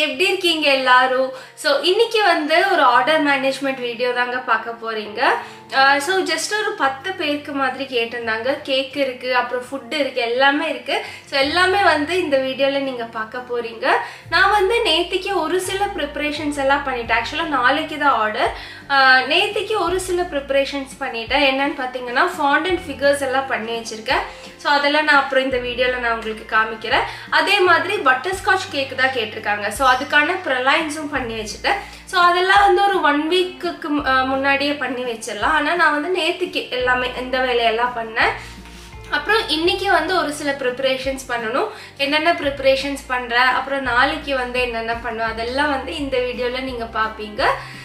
எப்படி இருக்கீங்க எல்லாரும் ஸோ இன்னைக்கு வந்து ஒரு ஆர்டர் மேனேஜ்மெண்ட் வீடியோ தாங்க பார்க்க போறீங்க ஸோ ஜஸ்ட் ஒரு பத்து பேருக்கு மாதிரி கேட்டிருந்தாங்க கேக் இருக்கு அப்புறம் ஃபுட் இருக்கு எல்லாமே இருக்கு ஸோ எல்லாமே வந்து இந்த வீடியோவில் நீங்கள் பார்க்க போறீங்க நான் வந்து நேத்திக்கு ஒரு சில ப்ரிப்பரேஷன்ஸ் எல்லாம் பண்ணிட்டேன் ஆக்சுவலாக நாளைக்கு தான் ஆர்டர் நேத்திக்கு ஒரு சில ப்ரிப்பரேஷன்ஸ் பண்ணிட்டேன் என்னன்னு பார்த்தீங்கன்னா ஃபாண்டன்ட் ஃபிகர்ஸ் எல்லாம் பண்ணி வச்சிருக்கேன் ஸோ அதெல்லாம் நான் அப்புறம் இந்த வீடியோவில் நான் உங்களுக்கு காமிக்கிறேன் அதே மாதிரி பட்டர்ஸ்காட்ச் கேக் தான் கேட்டிருக்காங்க ஸோ அதுக்கான ப்ரலைன்ஸும் பண்ணி வச்சுட்டேன் ஸோ அதெல்லாம் வந்து ஒரு ஒன் வீக்குக்கு முன்னாடியே பண்ணி வச்சிடலாம் ஆனால் நான் வந்து நேற்றுக்கு எல்லாமே இந்த வேலையெல்லாம் பண்ணேன் அப்புறம் இன்னைக்கு வந்து ஒரு சில ப்ரிப்பரேஷன்ஸ் பண்ணணும் என்னென்ன ப்ரிப்பரேஷன்ஸ் பண்ணுறேன் அப்புறம் நாளைக்கு வந்து என்னென்ன பண்ணுவேன் அதெல்லாம் வந்து இந்த வீடியோவில் நீங்கள் பார்ப்பீங்க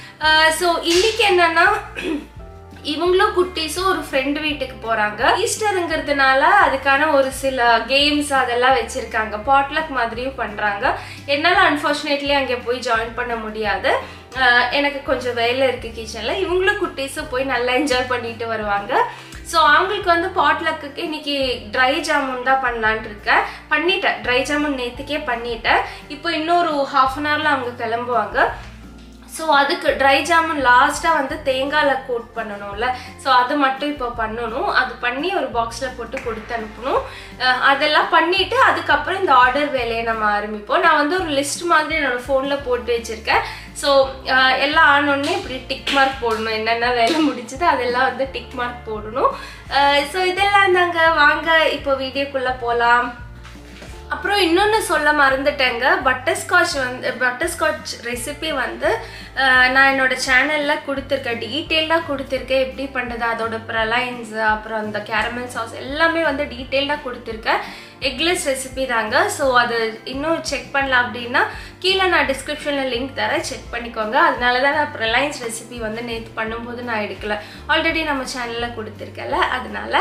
ஸோ இன்னைக்கு என்னன்னா இவங்களும் குட்டீஸும் ஒரு ஃப்ரெண்டு வீட்டுக்கு போறாங்க ஈஸ்டருங்கிறதுனால அதுக்கான ஒரு சில கேம்ஸ் அதெல்லாம் வச்சிருக்காங்க பாட்லக் மாதிரியும் பண்றாங்க என்னால் அன்ஃபார்ச்சுனேட்லி அங்கே போய் ஜாயின் பண்ண முடியாது அஹ் எனக்கு கொஞ்சம் வேலை இருக்கு கிச்சன்ல இவங்களும் குட்டீஸும் போய் நல்லா என்ஜாய் பண்ணிட்டு வருவாங்க ஸோ அவங்களுக்கு வந்து பாட்லக்கு இன்னைக்கு ட்ரை ஜாமுன் தான் பண்ணலான் இருக்கேன் பண்ணிட்டேன் ட்ரை ஜாமுன் நேற்றுக்கே பண்ணிட்டேன் இப்போ இன்னொரு ஹாஃப் அன் ஹவரில் அவங்க கிளம்புவாங்க ஸோ அதுக்கு ட்ரை ஜாமுன் லாஸ்ட்டாக வந்து தேங்காயில் கோட் பண்ணணும்ல ஸோ அது மட்டும் இப்போ பண்ணணும் அது பண்ணி ஒரு பாக்ஸில் போட்டு கொடுத்து அனுப்பணும் அஹ் அதெல்லாம் பண்ணிவிட்டு அதுக்கப்புறம் இந்த ஆர்டர் வேலையை நம்ம ஆரம்பிப்போம் நான் வந்து ஒரு லிஸ்ட் மாதிரி என்னோடய ஃபோனில் போட்டு வச்சுருக்கேன் ஸோ எல்லாம் ஆனோடனே இப்படி டிக் மார்க் போடணும் என்னென்ன வேலை முடிஞ்சது அதெல்லாம் வந்து டிக் மார்க் போடணும் ஸோ இதெல்லாம் தாங்க வாங்க இப்போ வீடியோக்குள்ளே போகலாம் அப்புறம் இன்னொன்று சொல்ல மறந்துட்டேங்க பட்டர்ஸ்காட்ச் வந்து பட்டர்ஸ்காட்ச் ரெசிபி வந்து அஹ், நான் என்னோட சேனலில் கொடுத்துருக்கேன் டீட்டெயிலாக கொடுத்துருக்கேன் எப்படி பண்ணுறது அதோட ப்ரலைன்ஸ் அப்புறம் அந்த கேரமல் சாஸ் எல்லாமே வந்து டீட்டெயிலாக கொடுத்துருக்கேன் எக்லெஸ் ரெசிபி தாங்க ஸோ அது இன்னும் செக் பண்ணலாம் அப்படின்னா கீழே நான் டிஸ்கிரிப்ஷனில் லிங்க் தரேன் செக் பண்ணிக்கோங்க அதனால தான் நான் ப்ரலைன்ஸ் ரெசிபி வந்து நேற்று பண்ணும்போது நான் எடுக்கல ஆல்ரெடி நம்ம சேனலில் கொடுத்துருக்கேன்ல அதனால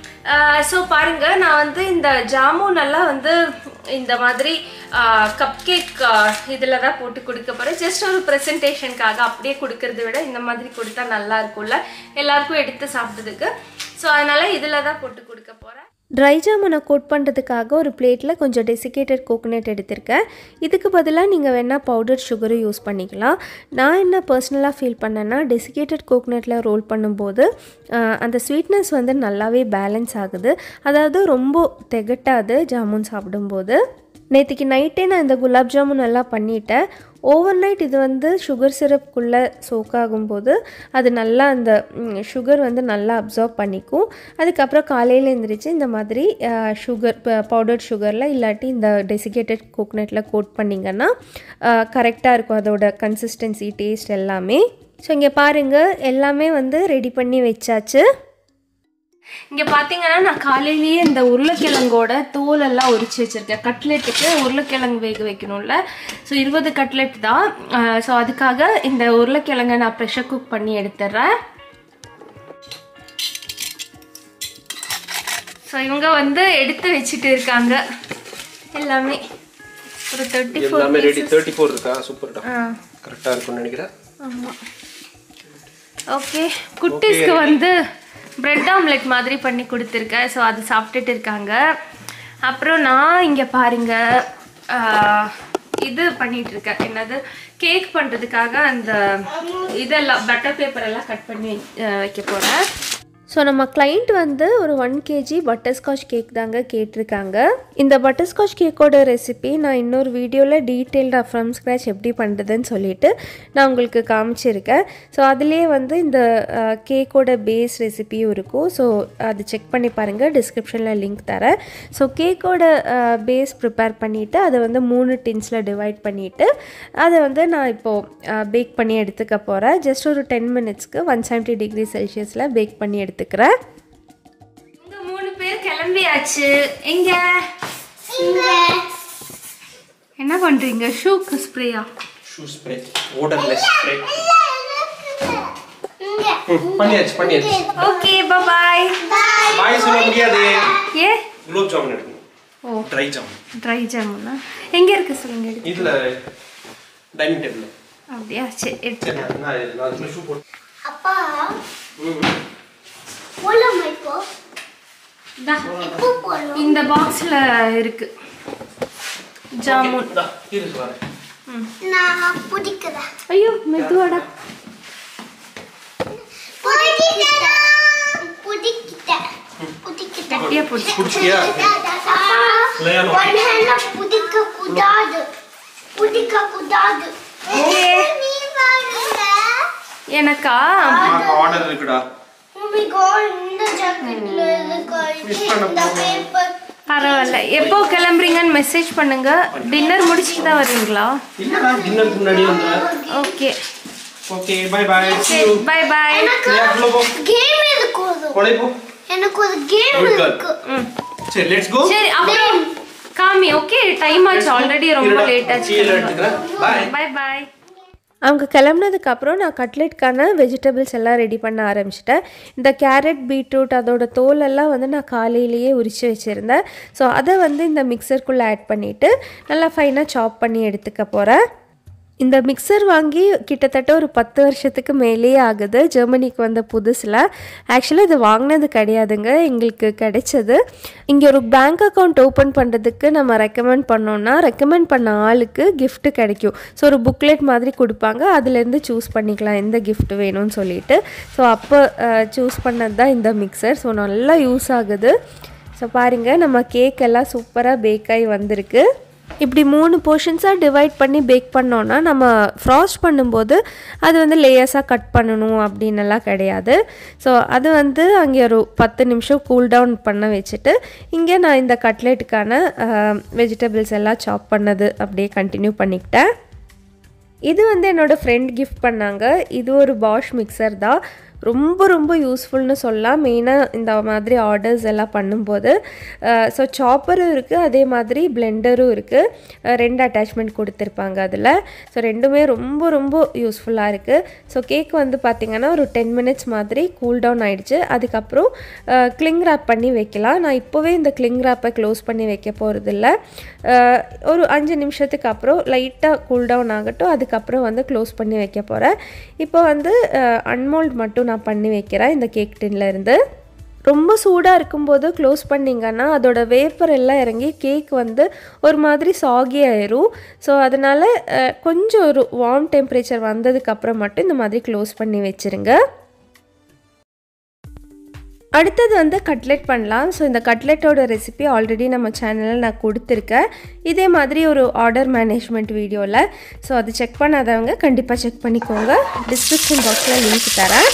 ஸோ பாருங்க நான் வந்து இந்த ஜாமுன் எல்லாம் வந்து இந்த மாதிரி கப் கேக் இதில் தான் போட்டு கொடுக்க போகிறேன் ஜஸ்ட் ஒரு ப்ரெசன்டேஷனுக்காக அப்படியே கொடுக்கறத விட இந்த மாதிரி கொடுத்தா நல்லா இருக்கும்ல எல்லாருக்கும் எடுத்து சாப்பிட்டதுக்கு ஸோ அதனால இதில் தான் போட்டு கொடுக்க போகிறேன் ட்ரை ஜாமுனை கோட் பண்ணுறதுக்காக ஒரு பிளேட்டில் கொஞ்சம் டெசிகேட்டட் கோகோனட் எடுத்திருக்கேன் இதுக்கு பதிலாக நீங்கள் வேணால் பவுடர் சுகரும் யூஸ் பண்ணிக்கலாம் நான் என்ன பர்சனலாக ஃபீல் பண்ணேன்னா டெசிகேட்டட் கோகோனட்டில் ரோல் பண்ணும்போது ஆஹ், அந்த ஸ்வீட்னஸ் வந்து நல்லாவே பேலன்ஸ் ஆகுது அதாவது ரொம்ப திகட்டாது ஜாமுன் சாப்பிடும்போது நேற்றுக்கு நைட்டே நான் இந்த குலாப் ஜாமுன் எல்லாம் பண்ணிட்டேன் ஓவர் நைட் இது வந்து சுகர் சிரப்புக்குள்ளே சோக் ஆகும்போது அது நல்லா அந்த சுகர் வந்து நல்லா அப்சார்ப் பண்ணிக்கும் அதுக்கப்புறம் காலையில் எழுந்திரிச்சு இந்த மாதிரி சுகர் பவுடர் சுகரில் இல்லாட்டி இந்த டெசிகேட்டட் கோகனட்டில் கோட் பண்ணிங்கன்னா கரெக்டாக இருக்கும் அதோட கன்சிஸ்டன்சி டேஸ்ட் எல்லாமே ஸோ இங்கே பாருங்கள் எல்லாமே வந்து ரெடி பண்ணி வச்சாச்சு இங்கே பார்த்தீங்கன்னா நான் காலையிலேயே இந்த உருளைக்கிழங்கோட தோல் எல்லாம் உரிச்சு வச்சிருக்கேன் கட்லெட்டுக்கு உருளைக்கிழங்கு வேக வைக்கணும்ல ஸோ இருபது கட்லெட் தான் ஸோ அதுக்காக இந்த உருளைக்கிழங்கை நான் ப்ரெஷர் குக் பண்ணி எடுத்துடுறேன் ஸோ இவங்க வந்து எடுத்து வச்சுட்டு இருக்காங்க எல்லாமே ஒரு தேர்ட்டி ஃபோர் எல்லாமே ரெடி தேர்ட்டி ஃபோர் இருக்கா சூப்பர்டா கரெக்டாக இருக்கும்னு நினைக்கிறேன் ஆமாம் ஓகே குட்டீஸ்க்கு வந்து பிரெட் ஆம்லெட் மாதிரி பண்ணி கொடுத்துருக்கேன் ஸோ அது சாப்பிட்டுட்டு இருக்காங்க அப்புறம் நான் இங்கே பாருங்க ஆஹ், இது பண்ணிட்டு இருக்கேன் என்னது கேக் பண்ணுறதுக்காக அந்த இதெல்லாம் பட்டர் பேப்பர் எல்லாம் கட் பண்ணி ஆஹ், வைக்க போகிறேன் ஸோ நம்ம கிளைண்ட் வந்து ஒரு ஒன் கேஜி பட்டர்ஸ்காட்ச் கேக் தாங்க கேட்டிருக்காங்க இந்த பட்டர்ஸ்காட்ச் கேக்கோட ரெசிபி நான் இன்னொரு வீடியோவில் டீட்டெயில்டாக ஃப்ரம் ஸ்க்ராச் எப்படி பண்ணுறதுன்னு சொல்லிட்டு நான் உங்களுக்கு காமிச்சிருக்கேன் ஸோ அதுலேயே வந்து இந்த கேக்கோட பேஸ் ரெசிபியும் இருக்கும் ஸோ அது செக் பண்ணி பாருங்கள் டிஸ்கிரிப்ஷனில் லிங்க் தரேன் ஸோ கேக்கோட பேஸ் ப்ரிப்பேர் பண்ணிவிட்டு அதை வந்து மூணு டின்ஸில் டிவைட் பண்ணிவிட்டு அதை வந்து நான் இப்போது பேக் பண்ணி எடுத்துக்க போகிறேன் ஜஸ்ட் ஒரு டென் மினிட்ஸ்க்கு ஒன் செவன்ட்டி டிகிரி செல்சியஸில் பேக் பண்ணி எடுத்துக்கிறேன் இங்க மூணு பேர் கிளம்பியாச்சு எங்க என்ன பண்றீங்க ஷூக்கு ஸ்ப்ரேயா ஷூ ஸ்ப்ரே ஓடர்லெஸ் ஸ்ப்ரே பண்ணியாச்சு பண்ணியாச்சு ஓகே பாய் பாய் சொல்ல முடியாது ஏ குலோப் ஜாமுன் எடுக்கணும் ஓ ட்ரை ஜாமுன் ட்ரை ஜாமுனா எங்க இருக்கு சொல்லுங்க எடுத்து இதில் டைனிங் டேபிள் அப்படியா சரி எடுத்து சரி நான் நான் நான் அதுக்குள்ள ஷூ போட்டு அப்பா ம், ம். போலாமா இப்போ இந்தா, எப்போ போலாம் இந்த பாக்ஸ்ல இருக்கு ஜாமுன் இந்தா, இரு வரேன் நான் பிடிக்கிறேன் ஐயோ மெதுவாடா பிடிக்கிட்டேன் பிடிக்கிட்டேன் பிடிக்கிட்டேன் கட்டியா பிடிச்சி பிடிச்சியா விளையாடணும். ஒன் ஹேண்ட்ல பிடிக்க கூடாது பிடிக்க கூடாது Okay. நீ பாருங்க எனக்கா ஆர்டர் இருக்குடா உமிகோ இந்த ஜாக்கெட்ல இருக்கு இந்த பேப்பர் பரவாயில்ல எப்போ கிளம்புறீங்கன்னு மெசேஜ் பண்ணுங்க டின்னர் முடிச்சுட்டு தான் வருவீங்களா இல்லடா டின்னருக்கு முன்னாடி வந்துடுறேன் ஓகே ஓகே பை பை சரி பை பாய் எனக்கு உள்ள போ கேம் இருக்கு ஒரு கொலை போ எனக்கு ஒரு கேம் Good girl. இருக்கு சரி லெட்ஸ் கோ சரி அப்புறம் காமி ஓகே டைம் ஆச்சு ஆல்ரெடி ரொம்ப லேட் ஆச்சு கீழே எடுத்துக்கிறேன் பை பை பாய் அவங்க கிளம்புனதுக்கப்புறம் நான் கட்லெட்க்கான வெஜிடபிள்ஸ் எல்லாம் ரெடி பண்ண ஆரம்பிச்சிட்டேன் இந்த கேரட் பீட்ரூட் அதோட தோலெல்லாம் வந்து நான் காலையிலேயே உரித்து வச்சுருந்தேன் ஸோ அதை வந்து இந்த மிக்சருக்குள்ளே ஆட் பண்ணிவிட்டு நல்லா ஃபைனாக சாப் பண்ணி எடுத்துக்க போகிறேன் இந்த மிக்சர் வாங்கி கிட்டத்தட்ட ஒரு பத்து வருஷத்துக்கு மேலேயே ஆகுது ஜெர்மனிக்கு வந்த புதுசில் ஆக்சுவலாக இது வாங்கினது கிடையாதுங்க எங்களுக்கு கிடைச்சது இங்கே ஒரு பேங்க் அக்கௌண்ட் ஓப்பன் பண்ணுறதுக்கு நம்ம ரெக்கமெண்ட் பண்ணோன்னா ரெக்கமெண்ட் பண்ண ஆளுக்கு gift கிடைக்கும் ஸோ ஒரு புக்லெட் மாதிரி கொடுப்பாங்க அதுலேருந்து சூஸ் பண்ணிக்கலாம் எந்த gift வேணும்னு சொல்லிட்டு ஸோ அப்போ சூஸ் பண்ணது தான் இந்த மிக்சர் ஸோ நல்லா யூஸ் ஆகுது ஸோ பாருங்கள் நம்ம கேக் எல்லாம் சூப்பராக பேக் ஆகி வந்திருக்கு இப்படி மூணு போர்ஷன்ஸாக டிவைட் பண்ணி பேக் பண்ணோன்னா நம்ம ஃப்ராஸ்ட் பண்ணும்போது அது வந்து லேயர்ஸாக கட் பண்ணணும் அப்படின்னெல்லாம் கிடையாது ஸோ அது வந்து அங்கே ஒரு பத்து நிமிஷம் கூல் டவுன் பண்ண வச்சுட்டு இங்கே நான் இந்த கட்லெட்டுக்கான வெஜிடபிள்ஸ் எல்லாம் சாப் பண்ணது அப்படியே கண்டினியூ பண்ணிக்கிட்டேன் இது வந்து என்னோடய ஃப்ரெண்ட் கிஃப்ட் பண்ணாங்க இது ஒரு பாஷ் மிக்சர் தான் ரொம்ப ரொம்ப யூஸ்ஃபுல்னு சொல்லலாம் மெயினாக இந்த மாதிரி ஆர்டர்ஸ் எல்லாம் பண்ணும்போது ஸோ சாப்பரும் இருக்குது அதே மாதிரி பிளெண்டரும் இருக்குது ரெண்டு அட்டாச்மெண்ட் கொடுத்துருப்பாங்க அதில் ஸோ ரெண்டுமே ரொம்ப ரொம்ப யூஸ்ஃபுல்லாக இருக்குது ஸோ கேக் வந்து பார்த்திங்கன்னா ஒரு டென் மினிட்ஸ் மாதிரி கூல் டவுன் ஆயிடுச்சு அதுக்கப்புறம் கிளிங் ரேப் பண்ணி வைக்கலாம் நான் இப்போவே இந்த கிளிங் ரேப்பை க்ளோஸ் பண்ணி வைக்க போகிறதில்ல ஒரு அஞ்சு நிமிஷத்துக்கு அப்புறம் லைட்டாக கூல் டவுன் ஆகட்டும் அதுக்கப்புறம் வந்து க்ளோஸ் பண்ணி வைக்க போகிறேன் இப்போ வந்து அன்மோல்ட் மட்டும் நான் பண்ணி வைக்கிறேன் இந்த கேக் டின்ல இருந்து ரொம்ப சூடாக இருக்கும்போது க்ளோஸ் பண்ணிங்கன்னா அதோட வேப்பர் எல்லாம் இறங்கி கேக் வந்து ஒரு மாதிரி சாகி ஆயிரும் ஸோ அதனால் அஹ், கொஞ்சம் ஒரு வார்ம் டெம்பரேச்சர் வந்ததுக்கப்புறம் மட்டும் இந்த மாதிரி க்ளோஸ் பண்ணி வச்சுருங்க அடுத்தது வந்து கட்லெட் பண்ணலாம் ஸோ இந்த கட்லெட்டோட ரெசிபி ஆல்ரெடி நம்ம சேனலில் நான் கொடுத்துருக்கேன் இதே மாதிரி ஒரு ஆர்டர் மேனேஜ்மெண்ட் வீடியோவில் ஸோ அது செக் பண்ணாதவங்க கண்டிப்பாக செக் பண்ணிக்கோங்க டிஸ்கிரிப்ஷன் பாக்ஸில் லிங்க் தரேன்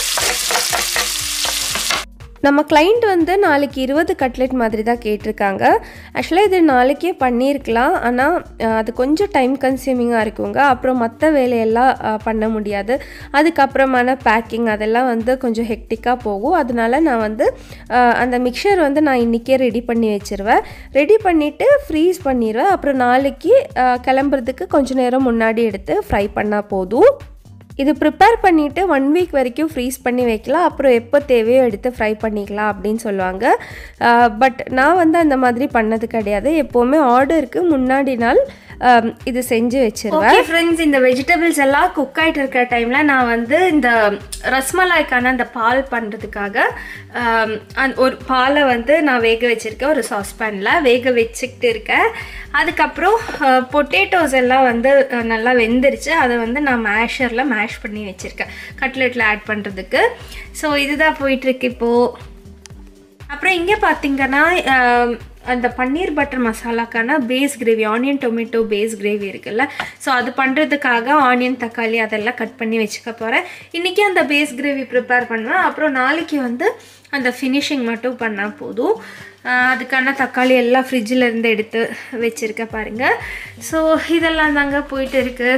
நம்ம கிளைண்ட் வந்து நாளைக்கு இருபது கட்லெட் மாதிரி தான் கேட்டிருக்காங்க ஆக்சுவலாக இது நாளைக்கே பண்ணியிருக்கலாம் ஆனால் அஹ், அது கொஞ்சம் டைம் கன்சியூமிங்காக இருக்குங்க அப்புறம் மற்ற வேலையெல்லாம் அஹ், பண்ண முடியாது அதுக்கப்புறமான பேக்கிங் அதெல்லாம் வந்து கொஞ்சம் ஹெக்டிக்காக போகும் அதனால நான் வந்து அஹ், அந்த மிக்சர் வந்து நான் இன்றைக்கே ரெடி பண்ணி வச்சிருவேன் ரெடி பண்ணிவிட்டு ஃப்ரீஸ் பண்ணிடுவேன் அப்புறம் நாளைக்கு அஹ், கிளம்புறதுக்கு கொஞ்சம் நேரம் முன்னாடி எடுத்து ஃப்ரை பண்ணால் போதும் இது ப்ரிப்பேர் பண்ணிவிட்டு ஒன் வீக் வரைக்கும் ஃப்ரீஸ் பண்ணி வைக்கலாம் அப்புறம் எப்போ தேவையோ எடுத்து ஃப்ரை பண்ணிக்கலாம் அப்படின்னு சொல்லுவாங்க பட் நான் வந்து அந்த மாதிரி பண்ணது கிடையாது எப்போவுமே ஆர்டருக்கு முன்னாடி நாள் ஆம், இது செஞ்சு வச்சிருவேன் ஓகே ஃப்ரெண்ட்ஸ் இந்த வெஜிடபிள்ஸ் எல்லாம் குக் ஆகிட்டு இருக்கிற டைமில் நான் வந்து இந்த ரஸ்மலாய்க்கான அந்த பால் பண்ணுறதுக்காக ஒரு பாலை வந்து நான் வேக வச்சுருக்கேன் ஒரு சாஸ்பேனில் வேக வச்சுக்கிட்டு இருக்கேன் அதுக்கப்புறம் பொட்டேட்டோஸ் எல்லாம் வந்து அஹ், நல்லா வெந்துருச்சு அதை வந்து நான் மேஷரில் மேஷ் பண்ணி வச்சுருக்கேன் கட்லெட்டில் ஆட் பண்ணுறதுக்கு ஸோ இதுதான் போயிட்டுருக்கு இப்போது அப்புறம் இங்கே பார்த்தீங்கன்னா ஆம், அந்த பன்னீர் பட்டர் மசாலாக்கான base gravy onion tomato base gravy இருக்குல்ல ஸோ அது பண்ணுறதுக்காக ஆனியன் தக்காளி அதெல்லாம் கட் பண்ணி வச்சுக்க போகிறேன் இன்றைக்கி அந்த பேஸ் கிரேவி ப்ரிப்பேர் பண்ணுவேன் அப்புறம் நாளைக்கு வந்து அந்த ஃபினிஷிங் மட்டும் பண்ணால் போதும் ஆஹ், அதுக்கான தக்காளி எல்லாம் ஃப்ரிட்ஜில் இருந்து எடுத்து வச்சுருக்கேன் பாருங்கள் ஸோ இதெல்லாம் தாங்க போயிட்டு இருக்கு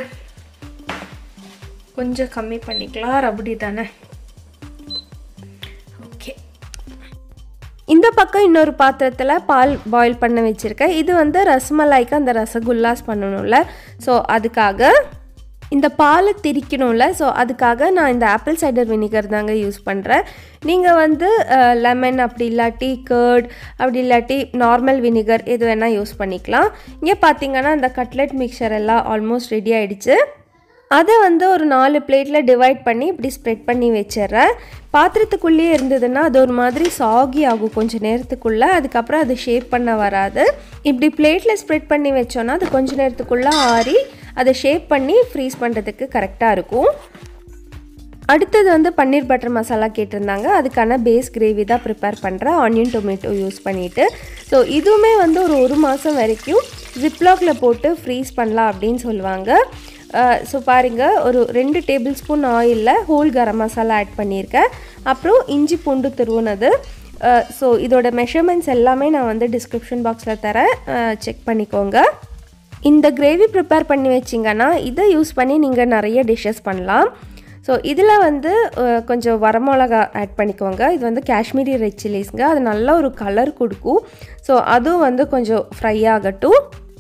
கொஞ்சம் கம்மி பண்ணிக்கலாம் ரபடி தானே ஓகே இந்த பக்கம் இன்னொரு பாத்திரத்தில் பால் பாயில் பண்ண வச்சுருக்கேன் இது வந்து ரசமலாய்க்கு அந்த ரசகுல்லாஸ் பண்ணணும்ல ஸோ அதுக்காக இந்த பாலை திரிக்கணும்ல ஸோ அதுக்காக நான் இந்த ஆப்பிள் சைடர் வினிகர் தாங்க யூஸ் பண்ணுறேன் நீங்கள் வந்து லெமன் அப்படி இல்லாட்டி கர்ட் அப்படி இல்லாட்டி நார்மல் வினிகர் எது வேணால் யூஸ் பண்ணிக்கலாம் இங்கே பார்த்தீங்கன்னா இந்த கட்லெட் மிக்சர் எல்லாம் ஆல்மோஸ்ட் ரெடி ஆயிடுச்சு அதை வந்து ஒரு நாலு பிளேட்டில் டிவைட் பண்ணி இப்படி ஸ்ப்ரெட் பண்ணி வச்சிடுறேன் பாத்திரத்துக்குள்ளேயே இருந்ததுன்னா அது ஒரு மாதிரி சாகி ஆகும் கொஞ்சம் நேரத்துக்குள்ளே அதுக்கப்புறம் அது ஷேப் பண்ண வராது இப்படி பிளேட்டில் ஸ்ப்ரெட் பண்ணி வச்சோன்னா அது கொஞ்ச நேரத்துக்குள்ளே ஆறி அதை ஷேப் பண்ணி ஃப்ரீஸ் பண்ணுறதுக்கு கரெக்டாக இருக்கும் அடுத்தது வந்து பன்னீர் பட்டர் மசாலா கேட்டிருந்தாங்க அதுக்கான பேஸ் கிரேவி தான் ப்ரிப்பேர் பண்ணுறேன் ஆனியன் டொமேட்டோ யூஸ் பண்ணிவிட்டு ஸோ இதுவுமே வந்து ஒரு ஒரு மாதம் வரைக்கும் ஜிப்லாக்ல போட்டு ஃப்ரீஸ் பண்ணலாம் அப்படின்னு சொல்லுவாங்க ஸோ பாருங்கள் ஒரு ரெண்டு டேபிள் ஸ்பூன் ஆயிலில் ஹோல் கரம் மசாலா ஆட் பண்ணியிருக்கேன் அப்புறம் இஞ்சி பூண்டு துருவுனது ஸோ இதோட மெஷர்மெண்ட்ஸ் எல்லாமே நான் வந்து டிஸ்கிரிப்ஷன் பாக்ஸில் தரேன் செக் பண்ணிக்கோங்க இந்த கிரேவி ப்ரிப்பேர் பண்ணி வச்சிங்கன்னா இதை யூஸ் பண்ணி நீங்கள் நிறைய டிஷ்ஷஸ் பண்ணலாம் ஸோ இதில் வந்து அஹ், கொஞ்சம் வரமிளகா ஆட் பண்ணிக்கோங்க இது வந்து காஷ்மீரி ரெட் சில்லிஸ்ங்க அது நல்ல ஒரு கலர் கொடுக்கும் ஸோ அதுவும் வந்து கொஞ்சம் ஃப்ரை ஆகட்டும்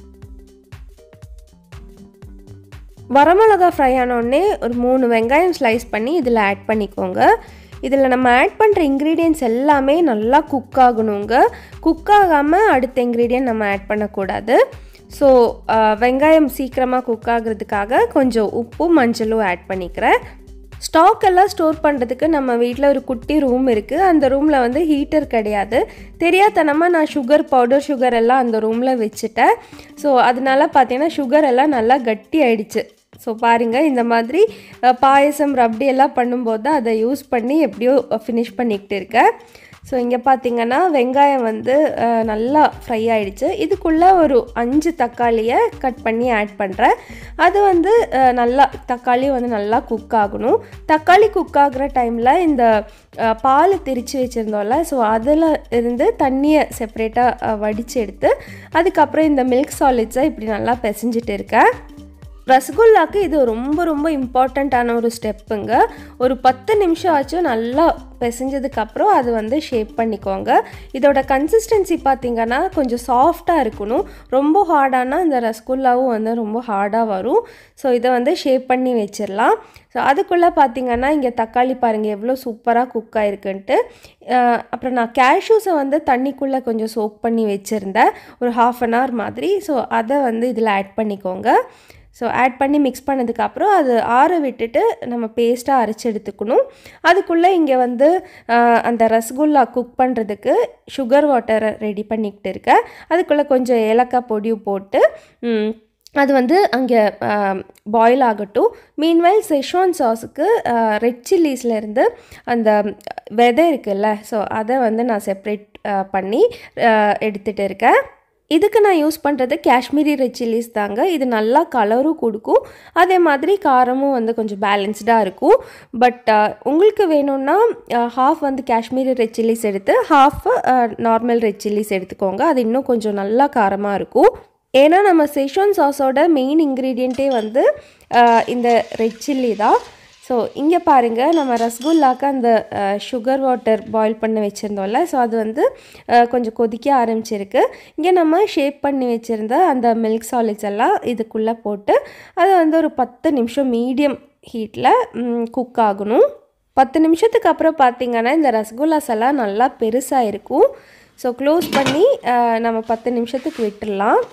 வரமிளகா ஃப்ரை ஆனோடனே ஒரு மூணு வெங்காயம் ஸ்லைஸ் பண்ணி இதில் ஆட் பண்ணிக்கோங்க இதில் நம்ம ஆட் பண்ணுற இன்க்ரீடியன்ட்ஸ் எல்லாமே நல்லா குக் ஆகணுங்க குக் ஆகாமல் அடுத்த இன்க்ரீடியன்ட் நம்ம ஆட் பண்ணக்கூடாது ஸோ வெங்காயம் சீக்கிரமாக குக் ஆகுறதுக்காக கொஞ்சம் உப்பும் மஞ்சளும் ஆட் பண்ணிக்கிறேன் ஸ்டாக் எல்லாம் ஸ்டோர் பண்ணுறதுக்கு நம்ம வீட்டில் ஒரு குட்டி ரூம் இருக்குது அந்த ரூமில் வந்து ஹீட்டர் கிடையாது தெரியாதனமாக நான் சுகர் பவுடர் சுகர் எல்லாம் அந்த ரூமில் வச்சுட்டேன் ஸோ அதனால பார்த்தீங்கன்னா சுகர் எல்லாம் நல்லா கட்டி ஆயிடுச்சு ஸோ பாருங்கள் இந்த மாதிரி அஹ், பாயசம் ரப்டி எல்லாம் பண்ணும்போது தான் அதை யூஸ் பண்ணி எப்படியோ ஃபினிஷ் பண்ணிக்கிட்டு இருக்கேன் ஸோ இங்கே பார்த்தீங்கன்னா வெங்காயம் வந்து அஹ், நல்லா ஃப்ரை ஆயிடுச்சு இதுக்குள்ளே ஒரு அஞ்சு தக்காளியை கட் பண்ணி ஆட் பண்ணுறேன் அது வந்து அஹ், நல்லா தக்காளி வந்து நல்லா குக் ஆகணும் தக்காளி குக் ஆகுற டைமில் இந்த அஹ், பால் திரிச்சு வச்சுருந்தோம்ல ஸோ அதில் இருந்து தண்ணியை செப்பரேட்டாக வடித்து எடுத்து அதுக்கப்புறம் இந்த மில்க் சாலிட்ஸை இப்படி நல்லா பிசைஞ்சிட்டு இருக்கேன் ரசகுல்லாக்கு இது ரொம்ப ரொம்ப இம்பார்ட்டண்ட்டான ஒரு ஸ்டெப்புங்க ஒரு பத்து நிமிஷம் ஆச்சும் நல்லா பிசைஞ்சதுக்கப்புறம் அது வந்து ஷேப் பண்ணிக்கோங்க இதோட கன்சிஸ்டன்சி பார்த்தீங்கன்னா கொஞ்சம் சாஃப்டாக இருக்கணும் ரொம்ப ஹார்டானா இந்த ரசகுல்லாவும் வந்து ரொம்ப ஹார்டாக வரும் ஸோ இதை வந்து ஷேப் பண்ணி வச்சிடலாம் ஸோ அதுக்குள்ளே பார்த்தீங்கன்னா இங்கே தக்காளி பாருங்கள் எவ்வளோ சூப்பராக குக் ஆயிருக்குன்ட்டு அஹ் அப்புறம் நான் கேஷ்யூஸை வந்து தண்ணிக்குள்ளே கொஞ்சம் சோக் பண்ணி வச்சுருந்தேன் ஒரு ஹாஃப் அன் ஹவர் மாதிரி ஸோ அதை வந்து இதில் ஆட் பண்ணிக்கோங்க ஸோ ஆட் பண்ணி மிக்ஸ் பண்ணதுக்கப்புறம் அது ஆற விட்டுட்டு நம்ம பேஸ்ட்டாக அரைச்சி எடுத்துக்கணும் அதுக்குள்ளே இங்கே வந்து ஆஹ், அந்த ரசகுல்லா குக் பண்ணுறதுக்கு சுகர் வாட்டரை ரெடி பண்ணிக்கிட்டு இருக்கேன் அதுக்குள்ளே கொஞ்சம் ஏலக்காய் பொடியும் போட்டு ம், அது வந்து அங்கே பாயில் ஆகட்டும் மீன்வைல் செஷ்வான் சாஸுக்கு ரெட் சில்லிஸ்லேருந்து அந்த விதை இருக்குல்ல ஸோ அதை வந்து நான் செப்ரேட் பண்ணி ஆஹ், எடுத்துகிட்டு இருக்கேன் இதுக்கு நான் யூஸ் பண்ணுறது காஷ்மீரி ரெட் சில்லிஸ் தாங்க இது நல்லா கலரும் கொடுக்கும் அதே மாதிரி காரமும் வந்து கொஞ்சம் பேலன்ஸ்டாக இருக்கும் பட் உங்களுக்கு வேணும்னா ஹாஃப் வந்து காஷ்மீரி ரெட் சில்லிஸ் எடுத்து ஹாஃப் நார்மல் ரெட் சில்லிஸ் எடுத்துக்கோங்க அது இன்னும் கொஞ்சம் நல்லா காரமாக இருக்கும் ஏன்னா நம்ம செஷோன் சாஸோட மெயின் இன்க்ரீடியண்ட்டே வந்து அஹ், இந்த ரெட் சில்லி தான் ஸோ இங்கே பாருங்கள் நம்ம ரசகுல்லாக்கு அந்த சுகர் வாட்டர் பாயில் பண்ணி வச்சுருந்தோம்ல ஸோ அது வந்து அஹ், கொஞ்சம் கொதிக்க ஆரம்பிச்சிருக்கு இங்கே நம்ம ஷேப் பண்ணி வச்சுருந்த அந்த மில்க் சாலிட்ஸ் எல்லாம் இதுக்குள்ளே போட்டு அது வந்து ஒரு பத்து நிமிஷம் மீடியம் ஹீட்டில் குக் ஆகணும் பத்து நிமிஷத்துக்கு அப்புறம் பார்த்தீங்கன்னா இந்த ரசகுல்லாஸ் எல்லாம் நல்லா பெருசாக இருக்கும் ஸோ க்ளோஸ் பண்ணி அஹ், நம்ம பத்து நிமிஷத்துக்கு விட்டுடலாம்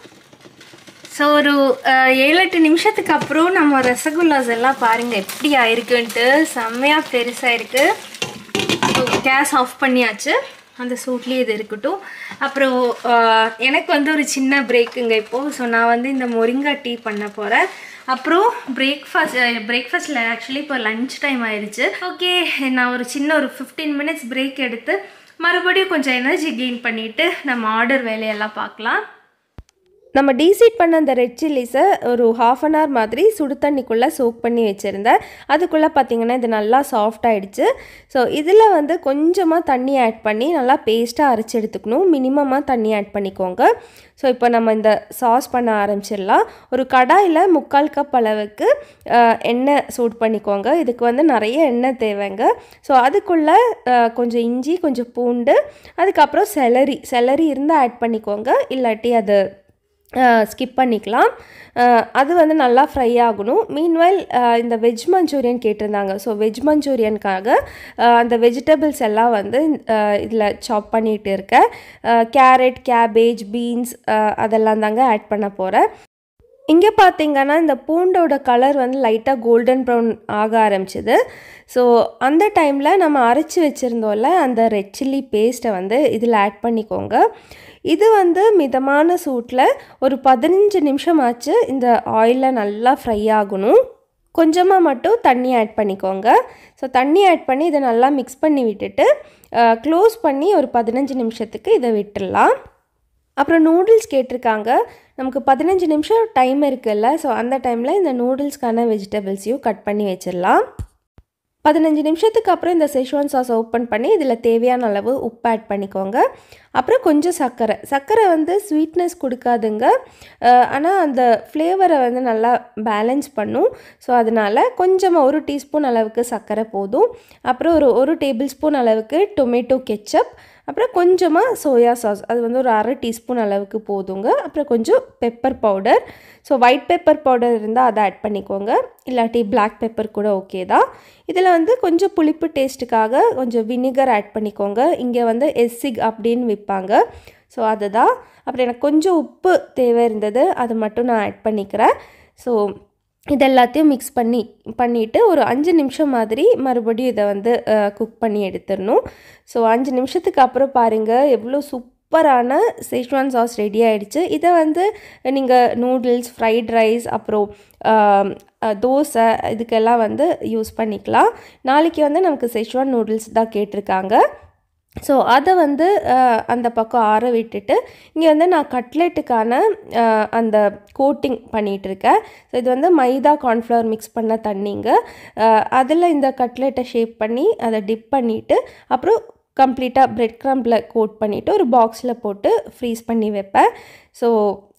ஸோ ஒரு அஹ், ஏழு எட்டு நிமிஷத்துக்கு அப்புறம் நம்ம ரசகுல்லாஸ் எல்லாம் பாருங்க எப்படி ஆயிருக்குன்ட்டு செம்மையாக பெருசாக இருக்கு ஸோ கேஸ் ஆஃப் பண்ணியாச்சு அந்த சூட்லேயே இது இருக்கட்டும் அப்புறம் அஹ், எனக்கு வந்து ஒரு சின்ன பிரேக்குங்க இப்போது ஸோ நான் வந்து இந்த மொரிங்கா டீ பண்ண போகிறேன் அப்புறம் பிரேக்ஃபாஸ்ட் பிரேக்ஃபாஸ்ட்டில் ஆக்சுவலி இப்போ லஞ்ச் டைம் ஆயிடுச்சு ஓகே நான் ஒரு சின்ன ஒரு ஃபிஃப்டீன் மினிட்ஸ் பிரேக் எடுத்து மறுபடியும் கொஞ்சம் எனர்ஜி கெயின் பண்ணிவிட்டு நம்ம ஆர்டர் வேலையெல்லாம் பார்க்கலாம் நம்ம டீசீட் பண்ண அந்த ரெட் சில்லிஸை ஒரு ஹாஃப் அன் ஹவர் மாதிரி சுடு தண்ணிக்குள்ளே சோக் பண்ணி வச்சுருந்தேன் அதுக்குள்ளே பார்த்தீங்கன்னா இது நல்லா சாஃப்ட் ஆயிடுச்சு ஸோ இதில் வந்து கொஞ்சமாக தண்ணி ஆட் பண்ணி நல்லா பேஸ்ட்டாக அரைச்சி எடுத்துக்கணும் மினிமமாக தண்ணி ஆட் பண்ணிக்கோங்க ஸோ இப்போ நம்ம இந்த சாஸ் பண்ண ஆரம்பிச்சிடலாம் ஒரு கடாயில் முக்கால் கப் அளவுக்கு அஹ், எண்ணெய் சூட் பண்ணிக்கோங்க இதுக்கு வந்து நிறைய எண்ணெய் தேவைங்க ஸோ அதுக்குள்ளே அஹ், கொஞ்சம் இஞ்சி கொஞ்சம் பூண்டு அதுக்கப்புறம் செலரி செலரி இருந்தால் ஆட் பண்ணிக்கோங்க இல்லாட்டி அது ஸ்கிப் பண்ணிக்கலாம் அஹ் அது வந்து நல்லா ஃப்ரை ஆகணும் மீன்வைல் இந்த வெஜ் மஞ்சூரியன் கேட்டிருந்தாங்க ஸோ வெஜ் மஞ்சூரியனுக்காக அந்த வெஜிடபிள்ஸ் எல்லாம் வந்து இதில் சாப் பண்ணிகிட்டு இருக்கேன் கேரட் கேபேஜ் பீன்ஸ் அதெல்லாம் தாங்க ஆட் பண்ண போகிறேன் இங்கே பார்த்தீங்கன்னா இந்த பூண்டோட கலர் வந்து லைட்டாக கோல்டன் ப்ரௌன் ஆக ஆரம்பிச்சிது ஸோ அந்த டைமில் நம்ம அரைச்சி வச்சுருந்தோம்ல அந்த ரெட் சில்லி பேஸ்ட்டை வந்து இதில் ஆட் பண்ணிக்கோங்க இது வந்து மிதமான சூட்டில் ஒரு பதினஞ்சு நிமிஷம் ஆச்சு இந்த ஆயிலில் நல்லா ஃப்ரை ஆகணும் கொஞ்சமாக மட்டும் தண்ணி ஆட் பண்ணிக்கோங்க ஸோ தண்ணி ஆட் பண்ணி இதை நல்லா மிக்ஸ் பண்ணி விட்டுட்டு க்ளோஸ் பண்ணி ஒரு பதினஞ்சு நிமிஷத்துக்கு இதை விட்டுடலாம் அப்புறம் நூடுல்ஸ் கேட்டிருக்காங்க நமக்கு பதினஞ்சு நிமிஷம் டைம் இருக்குல்ல ஸோ அந்த டைமில் இந்த நூடுல்ஸ்க்கான வெஜிடபிள்ஸையும் கட் பண்ணி வச்சிடலாம் பதினஞ்சு நிமிஷத்துக்கு அப்புறம் இந்த செஷ்வான் சாஸ் ஓப்பன் பண்ணி இதில் தேவையான அளவு உப்பு ஆட் பண்ணிக்கோங்க அப்புறம் கொஞ்சம் சர்க்கரை சர்க்கரை வந்து ஸ்வீட்னஸ் கொடுக்காதுங்க ஆனால் அந்த ஃப்ளேவரை வந்து நல்லா பேலன்ஸ் பண்ணும் ஸோ அதனால் கொஞ்சமாக ஒரு டீஸ்பூன் அளவுக்கு சர்க்கரை போதும் அப்புறம் ஒரு ஒரு டேபிள் ஸ்பூன் அளவுக்கு டொமேட்டோ கெச்சப் அப்புறம் கொஞ்சமாக சோயா சாஸ் அது வந்து ஒரு அரை டீஸ்பூன் அளவுக்கு போதுங்க அப்புறம் கொஞ்சம் pepper powder so white pepper powder இருந்தால் அதை ஆட் பண்ணிக்கோங்க இல்லாட்டி பிளாக் பெப்பர் கூட ஓகே தான் இதில் வந்து கொஞ்சம் புளிப்பு டேஸ்ட்டுக்காக கொஞ்சம் வினிகர் ஆட் பண்ணிக்கோங்க இங்கே வந்து எஸ்ஸிக் அப்படின்னு விற்பாங்க ஸோ அதுதான் அப்புறம் எனக்கு கொஞ்சம் உப்பு தேவை இருந்தது அது மட்டும் நான் ஆட் பண்ணிக்கிறேன் ஸோ இது எல்லாத்தையும் மிக்ஸ் பண்ணி பண்ணிவிட்டு ஒரு அஞ்சு நிமிஷம் மாதிரி மறுபடியும் இதை வந்து குக் பண்ணி எடுத்துடணும் ஸோ அஞ்சு நிமிஷத்துக்கு அப்புறம் பாருங்கள் எவ்வளோ சூப்பரான சேஷ்வான் சாஸ் ரெடி ஆகிடுச்சு இதை வந்து நீங்கள் நூடுல்ஸ் ஃப்ரைட் ரைஸ் அப்புறம் தோசை இதுக்கெல்லாம் வந்து யூஸ் பண்ணிக்கலாம் நாளைக்கு வந்து நமக்கு செஷ்வான் நூடுல்ஸ் தான் கேட்டிருக்காங்க ஸோ அதை வந்து அந்த பக்கம் ஆற விட்டுட்டு இங்கே வந்து நான் கட்லெட்டுக்கான அந்த கோட்டிங் பண்ணிகிட்ருக்கேன் ஸோ இது வந்து மைதா கார்ன்ஃப்ளவர் மிக்ஸ் பண்ண தண்ணிங்க அதில் இந்த கட்லெட்டை ஷேப் பண்ணி அதை டிப் பண்ணிவிட்டு அப்புறம் கம்ப்ளீட்டாக பிரெட் க்ரம்பில் கோட் பண்ணிவிட்டு ஒரு பாக்ஸில் போட்டு ஃப்ரீஸ் பண்ணி வைப்பேன் ஸோ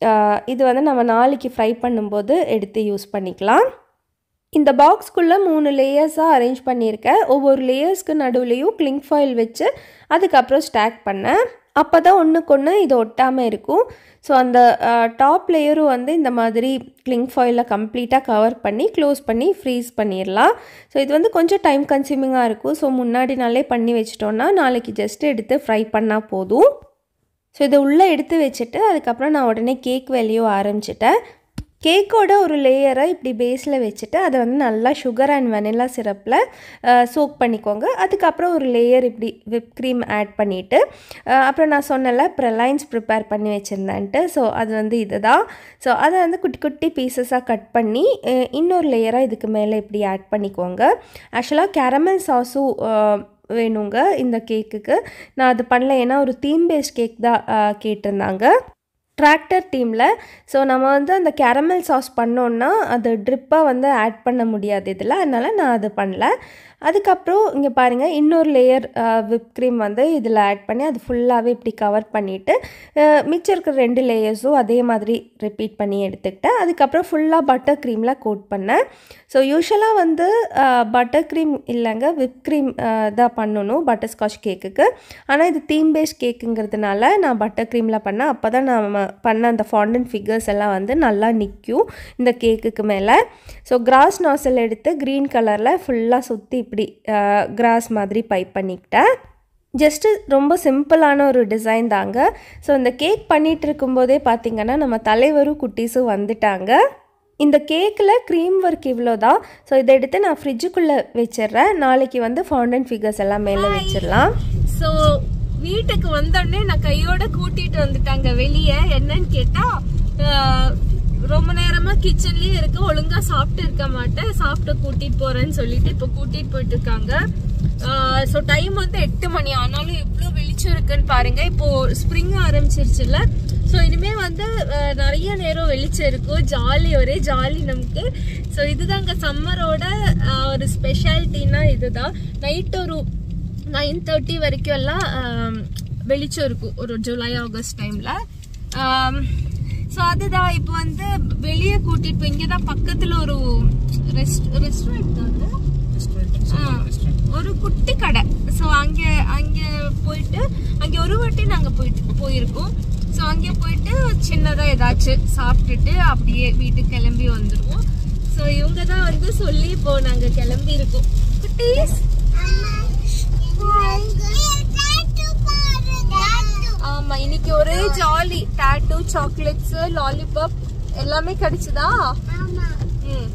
இது வந்து நம்ம நாளைக்கு ஃப்ரை பண்ணும்போது எடுத்து யூஸ் பண்ணிக்கலாம் இந்த பாக்ஸ்க்குள்ளே மூணு லேயர்ஸாக அரேஞ்ச் பண்ணியிருக்கேன் ஒவ்வொரு லேயர்ஸ்க்கு நடுவுலையும் கிளிங் ஃபாயில் வச்சு அதுக்கப்புறம் ஸ்டாக் பண்ணேன் அப்போ தான் ஒன்றுக்கு ஒன்று இது ஒட்டாமல் இருக்கும் ஸோ அந்த டாப் லேயரும் வந்து இந்த மாதிரி கிளிங் ஃபாயிலில் கம்ப்ளீட்டாக கவர் பண்ணி க்ளோஸ் பண்ணி ஃப்ரீஸ் பண்ணிடலாம் ஸோ இது வந்து கொஞ்சம் டைம் கன்சியூமிங்காக இருக்கும் ஸோ முன்னாடி நாளே பண்ணி வச்சிட்டோன்னா நாளைக்கு ஜஸ்ட் எடுத்து ஃப்ரை பண்ணால் போதும் ஸோ இதை உள்ளே எடுத்து வச்சுட்டு அதுக்கப்புறம் நான் உடனே கேக் வேலையும் ஆரம்பிச்சிட்டேன் கேக்கோட ஒரு லேயரை இப்படி பேஸில் வச்சுட்டு அதை வந்து நல்லா சுகர் அண்ட் வெனிலா சிரப்பில் சோக் பண்ணிக்கோங்க அதுக்கப்புறம் ஒரு லேயர் இப்படி விப் க்ரீம் ஆட் பண்ணிவிட்டு அப்புறம் நான் சொன்னல ப்ரெலைன்ஸ் ப்ரிப்பேர் பண்ணி வச்சுருந்தேன்ட்டு ஸோ அது வந்து இது தான் ஸோ அதை வந்து குட்டி குட்டி பீசஸாக கட் பண்ணி இன்னொரு லேயராக இதுக்கு மேலே இப்படி ஆட் பண்ணிக்கோங்க ஆக்சுவலாக கேரமல் சாஸும் வேணுங்க இந்த கேக்குக்கு நான் அது பண்ணல ஏன்னா ஒரு தீம் பேஸ்ட் கேக் தான் கேட்டிருந்தாங்க ட்ராக்டர் தீமில் ஸோ நம்ம வந்து அந்த கேரமல் சாஸ் பண்ணோன்னா அது ட்ரிப்பாக வந்து ஆட் பண்ண முடியாது இதில் அதனால் நான் அது பண்ணல அதுக்கப்புறம் இங்கே பாருங்கள் இன்னொரு லேயர் விப் க்ரீம் வந்து இதில் ஆட் பண்ணி அது ஃபுல்லாகவே இப்படி கவர் பண்ணிவிட்டு மிச்சம் இருக்கிற ரெண்டு லேயர்ஸும் அதே மாதிரி ரிப்பீட் பண்ணி எடுத்துக்கிட்டேன் அதுக்கப்புறம் ஃபுல்லாக பட்டர் க்ரீமில் கோட் பண்ணேன் ஸோ யூஸ்வலாக வந்து பட்டர் க்ரீம் இல்லைங்க விப் க்ரீம் தான் பண்ணணும் பட்டர் ஸ்காட்ச் கேக்குக்கு ஆனால் இது தீம் பேஸ்ட் கேக்குங்கிறதுனால நான் பட்டர் க்ரீமில் பண்ணேன் அப்போ தான் நம்ம பண்ண அந்த ஃபாண்டன் ஃபிகர்ஸ் எல்லாம் வந்து நல்லா நிற்கும் இந்த கேக்குக்கு மேலே ஸோ கிராஸ் நாசல் எடுத்து க்ரீன் கலரில் ஃபுல்லாக சுற்றி இப்படி கிராஸ் மாதிரி பைப் பண்ணிக்கிட்டேன் ஜஸ்ட்டு ரொம்ப சிம்பிளான ஒரு டிசைன் தாங்க ஸோ இந்த கேக் பண்ணிகிட்டு இருக்கும்போதே பார்த்திங்கன்னா நம்ம தலைவரும் குட்டீஸும் வந்துட்டாங்க இந்த கேக்கில் க்ரீம் ஒர்க் இவ்வளோ தான் ஸோ இதை எடுத்து நான் ஃப்ரிட்ஜுக்குள்ளே வச்சிடுறேன் நாளைக்கு வந்து ஃபவுண்டன் ஃபிகர்ஸ் எல்லாம் மேலே வச்சிடலாம் ஸோ வீட்டுக்கு வந்தோடனே நான் கையோட கூட்டிட்டு வந்துட்டாங்க வெளியே என்னன்னு கேட்டா ரொம்ப நேரமா கிச்சன்லயே இருக்கு ஒழுங்கா சாப்பிட்டு இருக்க மாட்டேன் சாப்பிட்டு கூட்டிட்டு போறேன்னு சொல்லிட்டு இப்ப கூட்டிட்டு போயிட்டு இருக்காங்க ஸோ டைம் வந்து எட்டு மணி ஆனாலும் எவ்வளவு வெளிச்சம் இருக்குன்னு பாருங்க இப்போ ஸ்ப்ரிங் ஆரம்பிச்சிருச்சுல ஸோ இனிமே வந்து நிறைய நேரம் வெளிச்சம் இருக்கும் ஜாலி ஒரே ஜாலி நமக்கு ஸோ இதுதாங்க சம்மரோட ஒரு ஸ்பெஷாலிட்டினா இதுதான் நைட் ஒரு நைன் தேர்ட்டி வரைக்கும் எல்லாம் வெளிச்சம் இருக்கும் ஒரு ஜூலை ஆகஸ்ட் டைம்ல ஸோ அதுதான் இப்போ வந்து வெளியே கூட்டிட்டு போய் இங்கே தான் பக்கத்தில் ஒரு ரெஸ்ட் ரெஸ்டாரண்ட் தான் ஒரு குட்டி கடை ஸோ அங்கே அங்கே போயிட்டு அங்கே ஒரு வாட்டி நாங்கள் போயிட்டு போயிருக்கோம் ஸோ அங்கே போயிட்டு சின்னதாக ஏதாச்சும் சாப்பிட்டுட்டு அப்படியே வீட்டுக்கு கிளம்பி வந்துடுவோம் ஸோ இவங்க தான் வந்து சொல்லி இப்போ நாங்கள் கிளம்பி இருக்கோம் குட்டீஸ் ஆமா இன்னைக்கு ஒரே ஜாலி டாட்டூ சாக்லேட்ஸ் லாலிபாப் எல்லாமே கிடைச்சதா ம்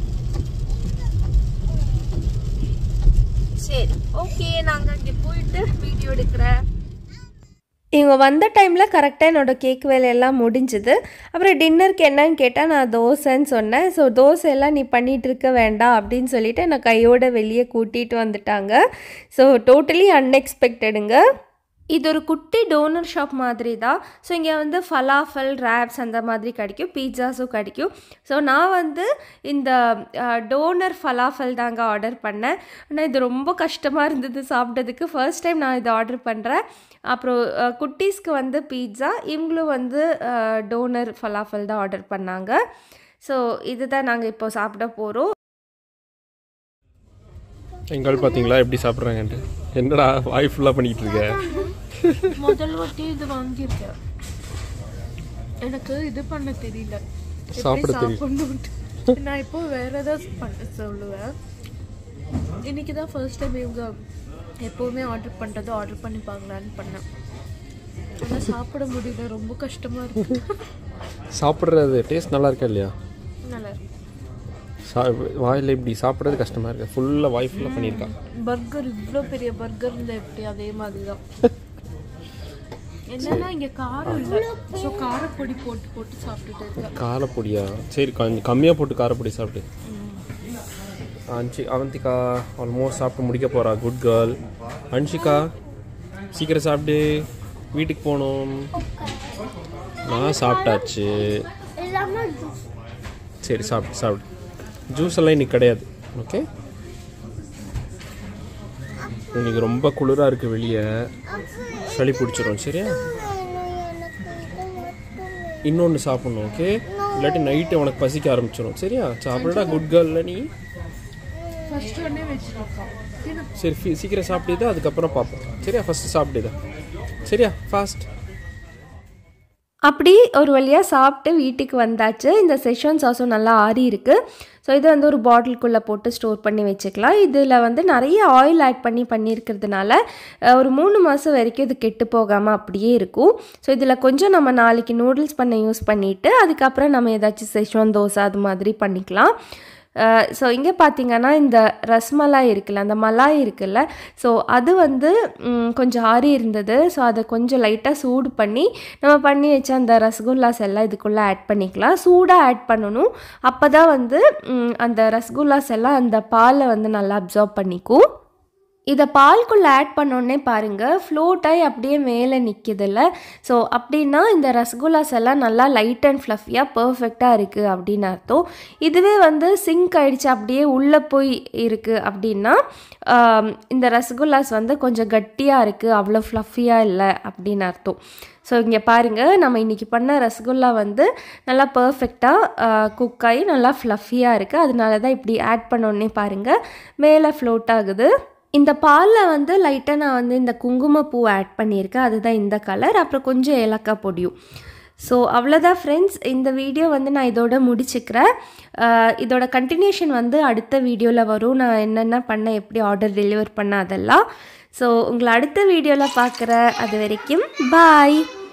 சரி ஓகே நாங்க அங்க போயிட்டு வீடியோ எடுக்கிறேன் இவங்க வந்த டைமில் கரெக்டாக என்னோடய கேக் வேலையெல்லாம் முடிஞ்சுது அப்புறம் டின்னருக்கு என்னன்னு கேட்டால் நான் தோசைன்னு சொன்னேன் ஸோ தோசை எல்லாம் நீ பண்ணிகிட்டு இருக்க வேண்டாம் அப்படின்னு சொல்லிட்டு என்னை கையோட வெளியே கூட்டிகிட்டு வந்துட்டாங்க ஸோ டோட்டலி அன்எக்ஸ்பெக்டடுங்க இது ஒரு குட்டி டோனர் ஷாப் மாதிரி தான் ஸோ இங்கே வந்து ஃபலாஃபல் ரேப்ஸ் அந்த மாதிரி கிடைக்கும் பீட்சாஸும் கிடைக்கும் ஸோ நான் வந்து இந்த டோனர் ஃபலாஃபல் தாங்க ஆர்டர் பண்ணேன் ஆனால் இது ரொம்ப கஷ்டமாக இருந்தது சாப்பிட்டதுக்கு ஃபர்ஸ்ட் டைம் நான் இதை ஆர்டர் பண்ணுறேன் அப்புறம் அஹ், குட்டீஸ்க்கு வந்து பீட்சா இவங்களும் வந்து டோனர் ஃபலாஃபல் தான் ஆர்டர் பண்ணாங்க ஸோ இதுதான் நாங்கள் இப்போ சாப்பிட போகிறோம் எங்கள் பார்த்தீங்களா எப்படி சாப்பிட்றாங்கன்ட்டு என்னடா வாய் ஃபுல்லாக பண்ணிக்கிட்டு இருக்க முதல் வாட்டி இது வாங்கியிருக்கேன் எனக்கு இது பண்ண தெரியல எப்படி சாப்பிட தெரியும். சாப்பிடணும்ட்டு. நான் இப்போ வேற ஏதாவது பண்ண சொல்லுவேன் இன்னைக்கு தான் ஃபர்ஸ்ட் டைம் இவங்க எப்போவுமே ஆர்டர் பண்ணுறது ஆர்டர் பண்ணி பார்க்கலான்னு பண்ணேன் ஆனால் சாப்பிட முடியல ரொம்ப கஷ்டமா இருக்கு சாப்பிட்றது டேஸ்ட் நல்லா இருக்கா இல்லையா நல்லா இருக்கு சா வாயில் இப்படி சாப்பிட்றது கஷ்டமாக இருக்கு ஃபுல்லாக வாய் ஃபுல்லாக பண்ணியிருக்கான் பர்கர் இவ்வளோ பெரிய பர்கர் இருந்தா எப்படி அதே மாதிரி தான் என்னன்னா இங்க காரம் இல்லை ஸோ காரப்பொடி போட்டு போட்டு சாப்பிட்டுட்டு இருக்கேன் காரப்பொடியா சரி கொஞ்சம் கம்மியாக போட்டு காரப்பொடி சாப்பிட்டு அன்ஷி அவந்திகா ஆல்மோஸ்ட் சாப்பிட்டு முடிக்க போகிறா குட் கேர்ள் அன்ஷிகா சீக்கிரம் சாப்பிட்டு வீட்டுக்கு போகணும் நான் சாப்பிட்டாச்சு எல்லாமே juice. சரி சாப்பிட்டு சாப்பிட்டு ஜூஸ் எல்லாம் இன்னைக்கு கிடையாது ஓகே இன்னைக்கு ரொம்ப குளிராக இருக்குது வெளியே சளி பிடிச்சிரும் சரியா இன்னொன்று சாப்பிட்ணும் ஓகே இல்லாட்டி நைட்டு உனக்கு பசிக்க ஆரம்பிச்சிடும் சரியா சாப்பிடடா குட் கேர்ள்ல நீ ஃபர்ஸ்ட் உடனே வச்சுருக்கோம் சரி ஃபி- சீக்கிரம் சாப்பிட்டுதான் அதுக்கப்புறம் பார்ப்போம் சரியா ஃபஸ்ட்டு சாப்பிட்டுதான் சரியா ஃபாஸ்ட் அப்படி ஒரு வழியாக சாப்பிட்டு வீட்டுக்கு வந்தாச்சு இந்த செஷன் சாஸும் நல்லா ஆறி இருக்குது ஸோ இதை வந்து ஒரு பாட்டிலுக்குள்ளே போட்டு ஸ்டோர் பண்ணி வச்சுக்கலாம் இதில் வந்து நிறைய ஆயில் ஆட் பண்ணி பண்ணியிருக்கிறதுனால அஹ், ஒரு மூணு மாதம் வரைக்கும் இது கெட்டு போகாமல் அப்படியே இருக்கும் ஸோ இதில் கொஞ்சம் நம்ம நாளைக்கு நூடுல்ஸ் பண்ண யூஸ் பண்ணிவிட்டு அதுக்கப்புறம் நம்ம ஏதாச்சும் செஷன் தோசை அது மாதிரி பண்ணிக்கலாம் ஸோ இங்கே பார்த்தீங்கன்னா இந்த ரஸ்மலாய் இருக்குல்ல அந்த மலாய் இருக்குல்ல ஸோ அது வந்து ம், கொஞ்சம் ஆறி இருந்தது ஸோ அதை கொஞ்சம் லைட்டாக சூடு பண்ணி நம்ம பண்ணி வச்ச அந்த ரசகுல்லாஸ் எல்லாம் இதுக்குள்ளே ஆட் பண்ணிக்கலாம் சூடாக ஆட் பண்ணணும் அப்போ தான் வந்து ம், அந்த ரசகுல்லாஸ் எல்லாம் அந்த பாலை வந்து நல்லா அப்சார்ப் பண்ணிக்கும் இதை பால்குள்ளே ஆட் பண்ணோடனே பாருங்கள் ஃப்ளோட்டாகி அப்படியே மேலே நிற்கிதுல்ல ஸோ அப்படின்னா இந்த ரசகுல்லாஸ் எல்லாம் நல்லா லைட் அண்ட் ஃப்ளஃபியாக பர்ஃபெக்டாக இருக்குது அப்படின்னு அர்த்தம் இதுவே வந்து சிங்க் ஆயிடுச்சு அப்படியே உள்ளே போய் இருக்குது அப்படின்னா ஆம், இந்த ரசகுல்லாஸ் வந்து கொஞ்சம் கட்டியாக இருக்குது அவ்வளோ ஃப்ளஃபியாக இல்லை அப்படின்னு அர்த்தம் ஸோ இங்கே பாருங்கள் நம்ம இன்றைக்கி பண்ண ரசகுல்லா வந்து நல்லா பர்ஃபெக்டாக குக் ஆகி நல்லா ஃப்ளஃபியாக இருக்குது அதனால தான் இப்படி ஆட் பண்ணோடனே பாருங்கள் மேலே ஃப்ளோட் ஆகுது இந்த பாலில் வந்து லைட்டாக நான் வந்து இந்த குங்குமப்பூ ஆட் பண்ணியிருக்கேன் அதுதான் இந்த கலர் அப்புறம் கொஞ்சம் ஏலக்காய் பொடியும் ஸோ அவ்வளோதான் ஃப்ரெண்ட்ஸ் இந்த வீடியோ வந்து நான் இதோட முடிச்சுக்கிறேன் அஹ் இதோட கண்டினியூஷன் வந்து அடுத்த வீடியோவில் வரும் நான் என்னென்ன பண்ண எப்படி ஆர்டர் டெலிவர் பண்ண அதெல்லாம் ஸோ உங்களை அடுத்த வீடியோவில் பார்க்குற அது வரைக்கும் பாய்